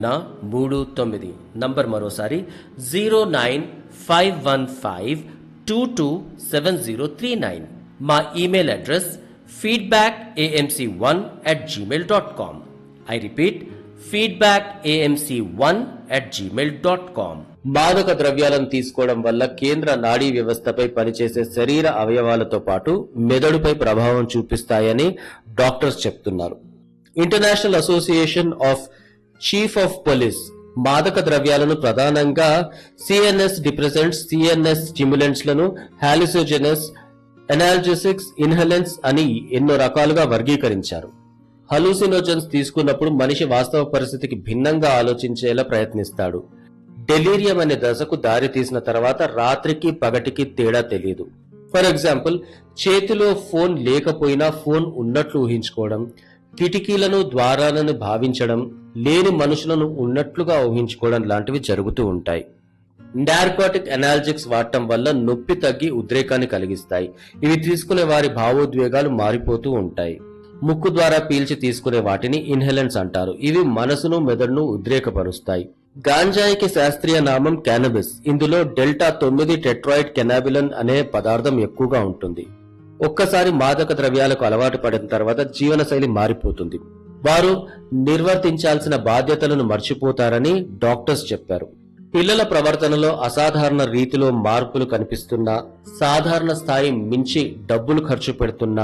నా మూడు తొమ్మిది నంబర్ మరోసారి zero nine five one five two two seven zero three nine మా email address feedback AMC one at Gmail dot com I repeat feedback AMC one at Gmail dot com మాదక ద్రవ్యాలను తీసుకోవడం వల్ల కేంద్ర నాడీ వ్యవస్థపై పనిచేసే శరీర అవయవాలతో పాటు మెదడుపై ప్రభావం చూపిస్తాయని డాక్టర్స్ చెప్తున్నారు international association of chief of police మాదక ద్రవ్యాలను ప్రధానంగా సిఎన్ఎస్ డిప్రెసెంట్స్ సిఎన్ఎస్ స్టిమ్యులెంట్స్ లను హాలిసోజెనస్ ఎనాల్జెసిక్స్ ఇన్హెలెన్స్ అని ఎన్నో రకాలుగా వర్గీకరించారు హలూసినోజన్స్ తీసుకున్నప్పుడు మనిషి వాస్తవ పరిస్థితికి భిన్నంగా ఆలోచించేలా ప్రయత్నిస్తాడు డెలీరియం అనే దశకు దారి తీసిన తర్వాత రాత్రికి పగటికి తేడా తెలియదు ఫర్ ఎగ్జాంపుల్ చేతిలో ఫోన్ లేకపోయినా ఫోన్ ఉన్నట్లు ఊహించుకోవడం కిటికీలను ద్వారాలను భావించడం లేని మనుషులను ఉన్నట్లుగా ఊహించుకోవడం లాంటివి జరుగుతూ ఉంటాయి నార్కోటిక్ అనాలజిక్స్ వాడటం వల్ల నొప్పి తగ్గి ఉద్రేకాన్ని కలిగిస్తాయి ఇవి తీసుకునే వారి భావోద్వేగాలు మారిపోతూ ఉంటాయి ముక్కు ద్వారా పీల్చి తీసుకునే వాటిని ఇన్హెలెంట్స్ అంటారు ఇవి మనసును మెదడును ఉద్రేకపరుస్తాయి గాంజాయికి శాస్త్రీయ నామం క్యానబిస్ ఇందులో డెల్టా తొమ్మిది టెట్రాయిడ్ కెనాబిలన్ అనే పదార్థం ఎక్కువగా ఉంటుంది ఒక్కసారి మాదక ద్రవ్యాలకు అలవాటు పడిన తర్వాత జీవనశైలి మారిపోతుంది వారు నిర్వర్తించాల్సిన బాధ్యతలను మర్చిపోతారని డాక్టర్స్ చెప్పారు పిల్లల ప్రవర్తనలో అసాధారణ రీతిలో మార్పులు కనిపిస్తున్నా సాధారణ స్థాయి మించి డబ్బులు ఖర్చు పెడుతున్నా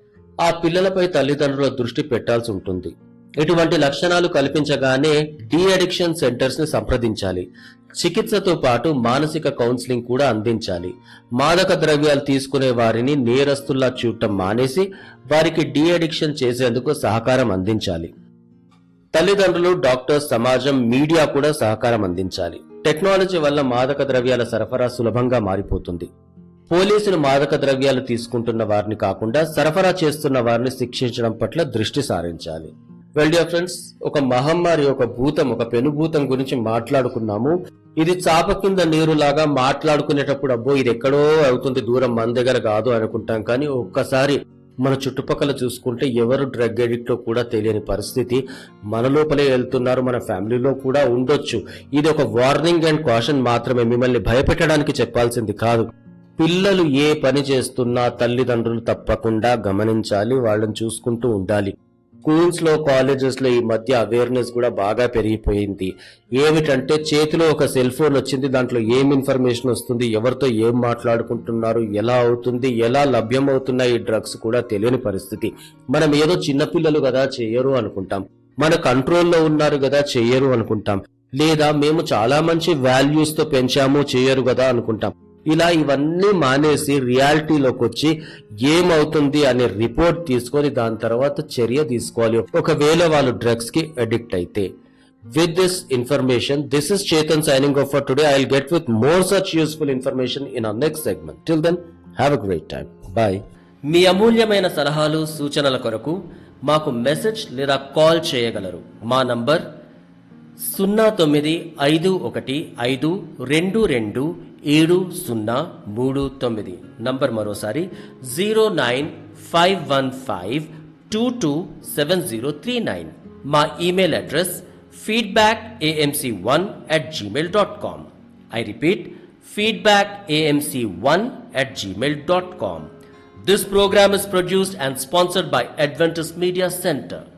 ఆ పిల్లలపై తల్లిదండ్రుల దృష్టి పెట్టాల్సి ఉంటుంది ఇటువంటి లక్షణాలు కల్పించగానే డి అడిక్షన్ సెంటర్స్ ని సంప్రదించాలి చికిత్సతో పాటు మానసిక కౌన్సిలింగ్ కూడా అందించాలి మాదక ద్రవ్యాలు తీసుకునే వారిని నేరస్తుల్లా చూడటం మానేసి వారికి డి అడిక్షన్ చేసేందుకు సహకారం అందించాలి తల్లిదండ్రులు డాక్టర్స్ సమాజం మీడియా కూడా సహకారం అందించాలి టెక్నాలజీ వల్ల మాదక ద్రవ్యాల సరఫరా సులభంగా మారిపోతుంది పోలీసులు మాదక ద్రవ్యాలు తీసుకుంటున్న వారిని కాకుండా సరఫరా చేస్తున్న వారిని శిక్షించడం పట్ల దృష్టి సారించాలి వెల్ డియర్ ఫ్రెండ్స్ ఒక మహమ్మారి ఒక భూతం ఒక పెనుభూతం గురించి మాట్లాడుకున్నాము ఇది చాప కింద నీరులాగా మాట్లాడుకునేటప్పుడు అబ్బో ఇది ఎక్కడో అవుతుంది దూరం మన దగ్గర కాదు అనుకుంటాం కానీ ఒక్కసారి మన చుట్టుపక్కల చూసుకుంటే ఎవరు డ్రగ్ ఎడిక్ట్ కూడా తెలియని పరిస్థితి మన లోపలే వెళ్తున్నారు మన ఫ్యామిలీలో కూడా ఉండొచ్చు ఇది ఒక వార్నింగ్ అండ్ కాషన్ మాత్రమే మిమ్మల్ని భయపెట్టడానికి చెప్పాల్సింది కాదు పిల్లలు ఏ పని చేస్తున్నా తల్లిదండ్రులు తప్పకుండా గమనించాలి వాళ్ళని చూసుకుంటూ ఉండాలి స్కూల్స్ లో కాలేజెస్ లో ఈ మధ్య అవేర్నెస్ కూడా బాగా పెరిగిపోయింది ఏమిటంటే చేతిలో ఒక సెల్ ఫోన్ వచ్చింది దాంట్లో ఏం ఇన్ఫర్మేషన్ వస్తుంది ఎవరితో ఏం మాట్లాడుకుంటున్నారు ఎలా అవుతుంది ఎలా లభ్యం అవుతున్నాయి ఈ డ్రగ్స్ కూడా తెలియని పరిస్థితి మనం ఏదో చిన్నపిల్లలు కదా చేయరు అనుకుంటాం మన కంట్రోల్లో ఉన్నారు కదా చెయ్యరు అనుకుంటాం లేదా మేము చాలా మంచి వాల్యూస్ తో పెంచాము చేయరు కదా అనుకుంటాం ఇలా ఇవన్నీ మానేసి రియాలిటీలోకి వచ్చి ఏమవుతుంది అనే రిపోర్ట్ తీసుకొని దాని తర్వాత చర్య తీసుకోవాలి ఒకవేళ వాళ్ళు డ్రగ్స్ కి అడిక్ట్ అయితే with this information this is Chetan signing off for today I get with more such useful information in our next segment till then have a great time bye మీ అమూల్యమైన సలహాలు సూచనల కొరకు మాకు మెసేజ్ లేదా కాల్ చేయగలరు మా నంబర్ సున్నా తొమ్మిది ఐదు ఒకటి ఐదు రెండు రెండు ఏడు సున్నా మూడు తొమ్మిది నంబర్ మరోసారి zero nine five one five two two seven zero three nine మా email address feedback AMC one at Gmail dot com I repeat feedback AMC one at Gmail dot com This program is produced and sponsored by Adventist Media Center.